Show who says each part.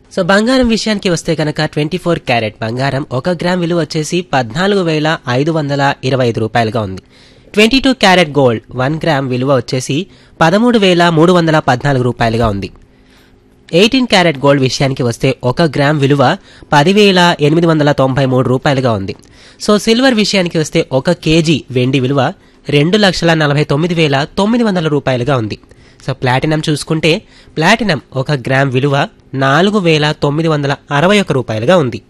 Speaker 1: so బంగారం విషయానికి వస్తే కనుక ట్వంటీ ఫోర్ క్యారెట్ బంగారం ఒక గ్రామ్ విలువ వచ్చేసి పద్నాలుగు వేల ఐదు వందల ఇరవై ఐదు రూపాయలుగా ఉంది twenty two carat gold one gram విలువ వచ్చేసి పదమూడు వేల మూడు వందల పద్నాలుగు రూపాయలుగా ఉంది ఎయిటీన్ క్యారెట్ గోల్డ్ విషయానికి వస్తే ఒక గ్రామ్ విలువ పదివేల ఎనిమిది వందల తొంభై మూడు రూపాయలుగా ఉంది సో సిల్వర్ విషయానికి వస్తే ఒక కేజీ వెండి విలువ రెండు లక్షల నలభై తొమ్మిది వేల తొమ్మిది వందల రూపాయలుగా ఉంది సో ప్లాటినం చూసుకుంటే ప్లాటినం ఒక గ్రామ్ విలువ నాలుగు వేల తొమ్మిది వందల అరవై ఒక్క రూపాయలుగా ఉంది